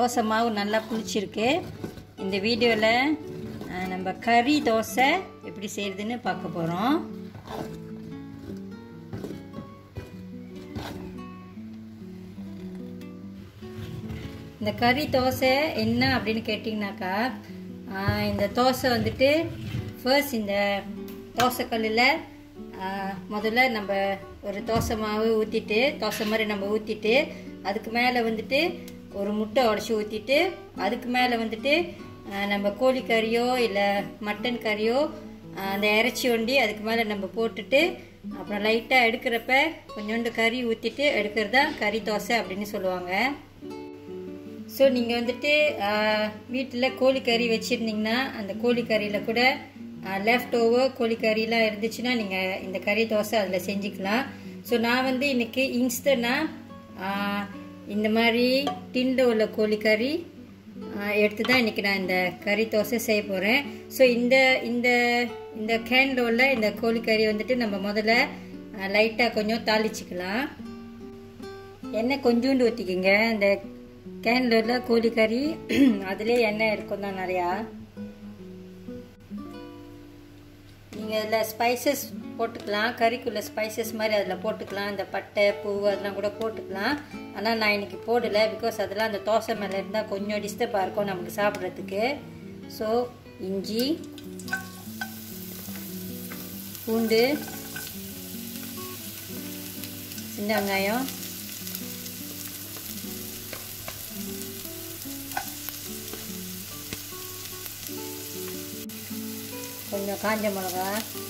தோசை மாவு நல்லா புளிச்சிருக்கு இந்த வீடியோவில் நம்ம கறி தோசை எப்படி செய்கிறதுன்னு பார்க்க போகிறோம் இந்த கறி தோசை என்ன அப்படின்னு கேட்டிங்கனாக்கா இந்த தோசை வந்துட்டு ஃபர்ஸ்ட் இந்த தோசைக்கல்லில் முதல்ல நம்ம ஒரு தோசை மாவு ஊற்றிட்டு தோசை மாதிரி நம்ம ஊற்றிட்டு அதுக்கு மேலே வந்துட்டு ஒரு முட்டை உடச்சி ஊற்றிட்டு அதுக்கு மேலே வந்துட்டு நம்ம கோழிக்கறியோ இல்லை மட்டன் கறியோ அந்த இறைச்சி ஒண்டி அதுக்கு மேலே நம்ம போட்டுட்டு அப்புறம் லைட்டாக எடுக்கிறப்ப கொஞ்சோண்டு கறி ஊற்றிட்டு எடுக்கிறது தான் கறி தோசை அப்படின்னு சொல்லுவாங்க ஸோ நீங்கள் வந்துட்டு வீட்டில் கோழிக்கறி வச்சுருந்தீங்கன்னா அந்த கோழிக்கறியில் கூட லெஃப்ட் ஓவர் கோழிக்கறிலாம் இருந்துச்சுன்னா நீங்கள் இந்த கறி தோசை அதில் செஞ்சுக்கலாம் ஸோ நான் வந்து இன்றைக்கி இன்ஸ்டனாக இந்த மாதிரி டின்ல உள்ள கோழிக்கறி எடுத்து தான் இன்றைக்கி நான் இந்த கறி தோசை செய்ய போகிறேன் ஸோ இந்த இந்த இந்த கேனில் உள்ள இந்த கோழிக்கறி வந்துட்டு நம்ம முதல்ல லைட்டாக கொஞ்சம் தாளிச்சிக்கலாம் எண்ணெய் கொஞ்சோண்டு ஊற்றிக்கிங்க இந்த கேனில் உள்ள கோழிக்கறி அதிலே எண்ணெய் இருக்கும் தான் நிறையா நீங்கள் இதில் ஸ்பைசஸ் போட்டுக்கலாம் கறிக்குள்ள ஸ்பைசஸ் மாதிரி அதில் போட்டுக்கலாம் இந்த பட்டை பூ அதெல்லாம் கூட போட்டுக்கலாம் ஆனால் நான் இன்றைக்கி போடலை பிகாஸ் அதெல்லாம் அந்த தோசை மேலே இருந்தால் கொஞ்சம் டிஸ்டர்பாக இருக்கும் நமக்கு சாப்பிட்றதுக்கு ஸோ இஞ்சி பூண்டு சின்ன வெங்காயம் கொஞ்சம் காஞ்ச மிளகா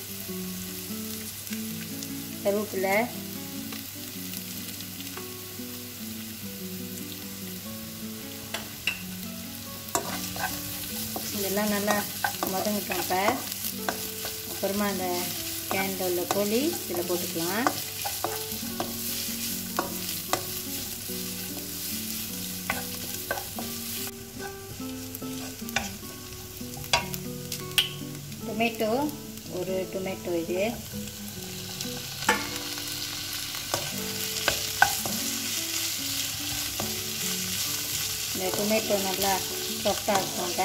கருவேப்பிலை இதெல்லாம் நல்லா முதங்கிட்டோம் இப்போ அப்புறமா அந்த கேனில் உள்ள கோழி இதில் போட்டுக்கலாம் ಟೊಮೆಟೊ ஒரு ಟೊಮೆಟೊ இது இந்த டொமேட்டோ நல்லா சாஃப்டாக இருக்குங்க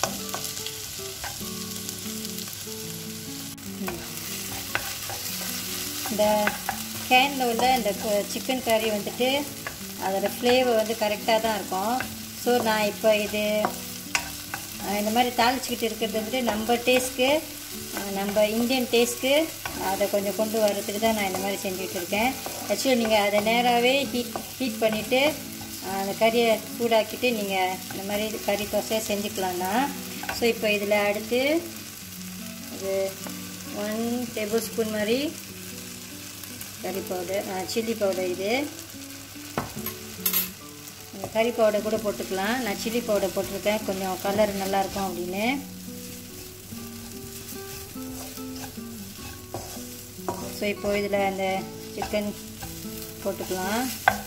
இந்த கேனில் உள்ள இந்த சிக்கன் கறி வந்துட்டு அதோட ஃப்ளேவர் வந்து கரெக்டாக தான் இருக்கும் ஸோ நான் இப்போ இது இந்த மாதிரி தாளிச்சிக்கிட்டு இருக்கிறது வந்துட்டு நம்ம டேஸ்ட்க்கு நம்ம இந்தியன் டேஸ்ட்க்கு அதை கொஞ்சம் கொண்டு வர்றதுக்கு தான் நான் இந்த மாதிரி செஞ்சுட்டு இருக்கேன் ஆக்சுவலி நீங்கள் அதை நேராகவே ஹீட் ஹீட் பண்ணிவிட்டு அந்த கறியை சூடாக்கிட்டு நீங்கள் இந்த மாதிரி கறி தோசையை செஞ்சுக்கலாம்னா ஸோ இப்போ இதில் அடுத்து இது ஒன் டேபிள் ஸ்பூன் மாதிரி கறி பவுடர் சில்லி பவுடர் இது கறி பவுடர் கூட போட்டுக்கலாம் நான் சில்லி பவுடர் போட்டிருக்கேன் கொஞ்சம் கலர் நல்லாயிருக்கும் அப்படின்னு ஸோ இப்போ இதில் அந்த சிக்கன் போட்டுக்கலாம்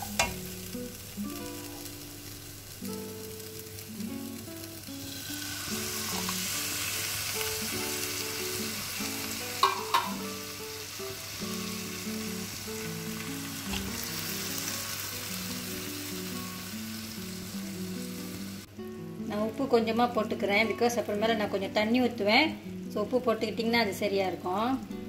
நான் உப்பு கொஞ்சமாக போட்டுக்கிறேன் பிகாஸ் அப்புறமேல நான் கொஞ்சம் தண்ணி ஊற்றுவேன் ஸோ உப்பு போட்டுக்கிட்டிங்கன்னா அது சரியாக இருக்கும்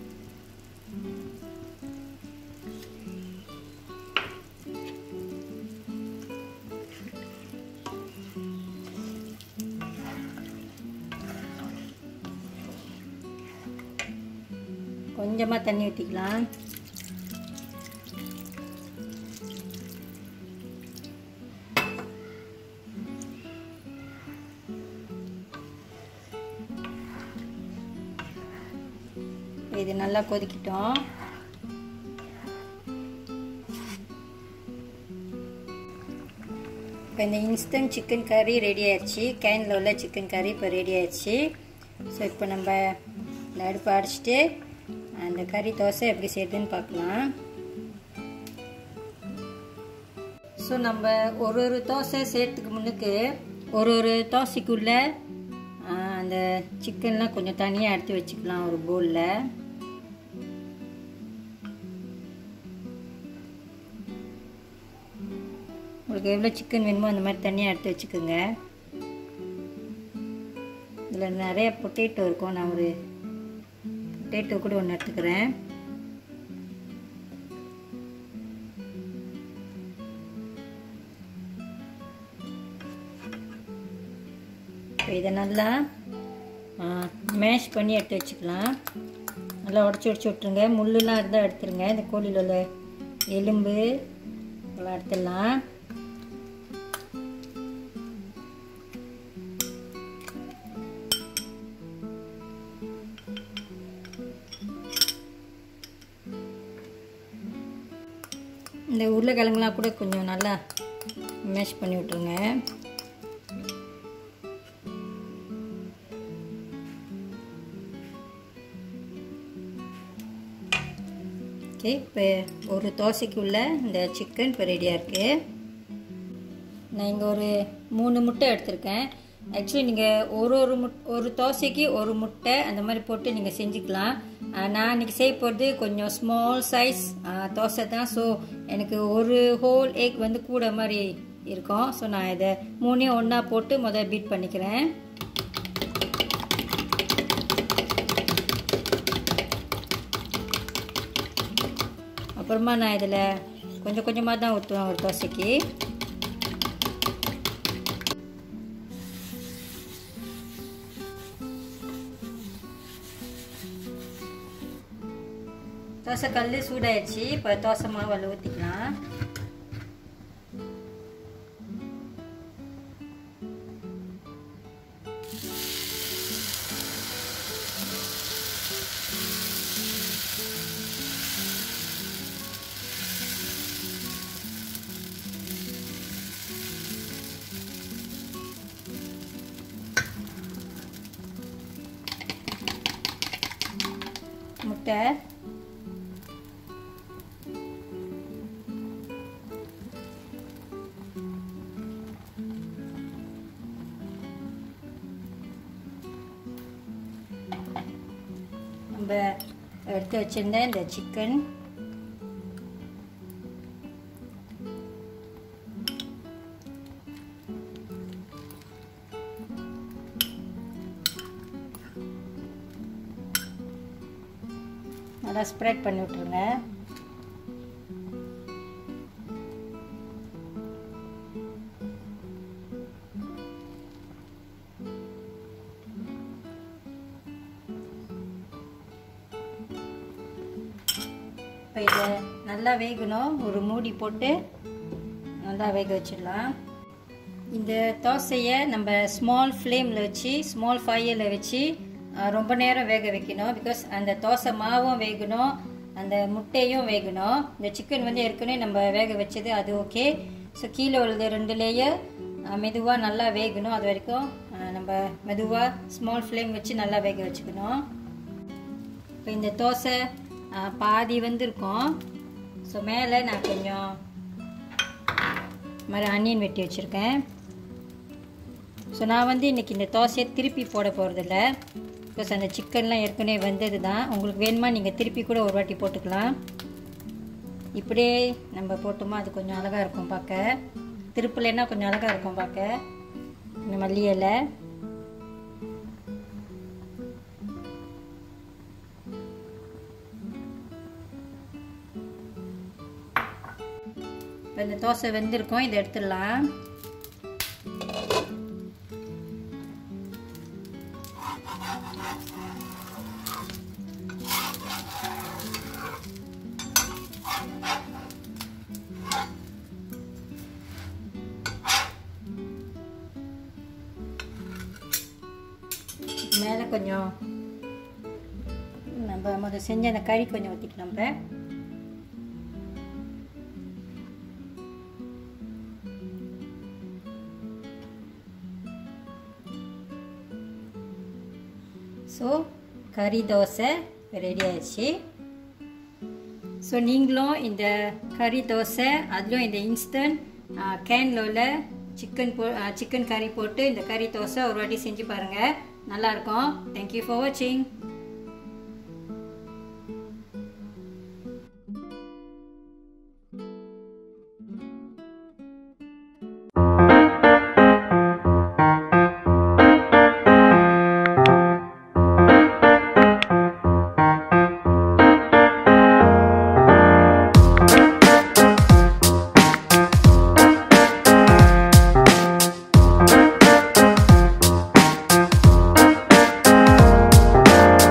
கொஞ்சமாக தண்ணி ஊற்றிக்கலாம் இது நல்லா கொதிக்கிட்டோம் இப்போ இந்த இன்ஸ்டன்ட் சிக்கன் கறி ரெடி ஆயிடுச்சு கேனில் உள்ள சிக்கன் கறி இப்போ ரெடி ஆயிடுச்சு ஸோ இப்போ நம்ம இந்த அடுப்பை அடிச்சுட்டு அந்த கறி தோசை எப்படி செய்யுதுன்னு பார்க்கலாம் ஸோ நம்ம ஒரு ஒரு தோசை செய்யறதுக்கு முன்னுக்கு ஒரு ஒரு தோசைக்குள்ளே அந்த சிக்கன்லாம் கொஞ்சம் தனியாக எடுத்து வச்சுக்கலாம் ஒரு பவுலில் உங்களுக்கு எவ்வளோ சிக்கன் வேணுமோ அந்த மாதிரி தனியாக எடுத்து வச்சுக்கோங்க இதில் நிறைய பொட்டேட்டோ இருக்கும் நான் ஒரு பொட்டேட்டோ கூட ஒன்று எடுத்துக்கிறேன் இப்போ இதை நல்லா மேஷ் பண்ணி எடுத்து வச்சுக்கலாம் நல்லா உடச்சி உடச்சி விட்ருங்க முள்ளுலாம் இருந்தால் எடுத்துருங்க இந்த கோழியில் உள்ள எலும்பு இதெல்லாம் எடுத்துடலாம் இந்த உருளைக்கிழங்குலாம் கூட கொஞ்சம் நல்லா மேஷ் பண்ணி விட்ருங்க ஓகே இப்போ ஒரு தோசைக்கு உள்ள இந்த சிக்கன் இப்போ ரெடியாக இருக்குது நான் இங்கே ஒரு மூணு முட்டை எடுத்திருக்கேன் ஆக்சுவலி நீங்கள் ஒரு ஒரு முட் ஒரு தோசைக்கு ஒரு முட்டை அந்த மாதிரி போட்டு நீங்கள் செஞ்சுக்கலாம் நான் இன்றைக்கி செய்ய போகிறது கொஞ்சம் ஸ்மால் சைஸ் தோசை தான் ஸோ எனக்கு ஒரு ஹோல் எக் வந்து கூட மாதிரி இருக்கும் ஸோ நான் இதை மூணையும் ஒன்றா போட்டு முதல் பீட் பண்ணிக்கிறேன் அப்புறமா நான் இதில் கொஞ்சம் கொஞ்சமாக தான் ஊற்றுவேன் ஒரு தோசைக்கு தோசை கல் சூடாயிடுச்சு இப்போ தோசை மாவு அதில் ஊற்றிக்கலாம் முட்டை நம்ம எடுத்து வச்சிருந்த இந்த சிக்கன் நல்லா ஸ்ப்ரெட் பண்ணி விட்ருங்க இப்போ இதை நல்லா வேகணும் ஒரு மூடி போட்டு நல்லா வேக வச்சிடலாம் இந்த தோசையை நம்ம ஸ்மால் ஃப்ளேமில் வச்சு ஸ்மால் ஃபயரில் வச்சு ரொம்ப நேரம் வேக வைக்கணும் பிகாஸ் அந்த தோசை மாவும் வேகணும் அந்த முட்டையும் வேகணும் இந்த சிக்கன் வந்து ஏற்கனவே நம்ம வேக வச்சது அது ஓகே ஸோ கீழே உள்ளது ரெண்டு லேயர் மெதுவாக நல்லா வேகணும் அது வரைக்கும் நம்ம மெதுவாக ஸ்மால் ஃப்ளேம் வச்சு நல்லா வேக வச்சுக்கணும் இப்போ இந்த தோசை பாதி வந்திருக்கும் ஸோ மேலே நான் கொஞ்சம் மாதிரி அனியன் வெட்டி வச்சுருக்கேன் ஸோ நான் வந்து இன்றைக்கி இந்த தோசையை திருப்பி போட போகிறதில்ல பிகாஸ் அந்த சிக்கன்லாம் ஏற்கனவே வந்தது தான் உங்களுக்கு வேணுமா நீங்கள் திருப்பி கூட ஒரு வாட்டி போட்டுக்கலாம் இப்படியே நம்ம போட்டோமா அது கொஞ்சம் அழகாக இருக்கும் பார்க்க திருப்பலைன்னா கொஞ்சம் அழகாக இருக்கும் பார்க்க இந்த மல்லி இலை இப்போ இந்த தோசை வெந்திருக்கும் இதை எடுத்துடலாம் மேலே கொஞ்சம் நம்ம முதல்ல செஞ்ச அந்த கறி கொஞ்சம் ஊற்றிக்கலாம் இப்போ ஸோ கறி தோசை ரெடி ஆயிடுச்சு ஸோ நீங்களும் இந்த கறி தோசை அதுவும் இந்த இன்ஸ்டன்ட் கேனில் உள்ள சிக்கன் போ சிக்கன் கறி போட்டு இந்த கறி தோசை ஒரு வாட்டி செஞ்சு பாருங்கள் நல்லாயிருக்கும் தேங்க்யூ ஃபார் வாட்சிங்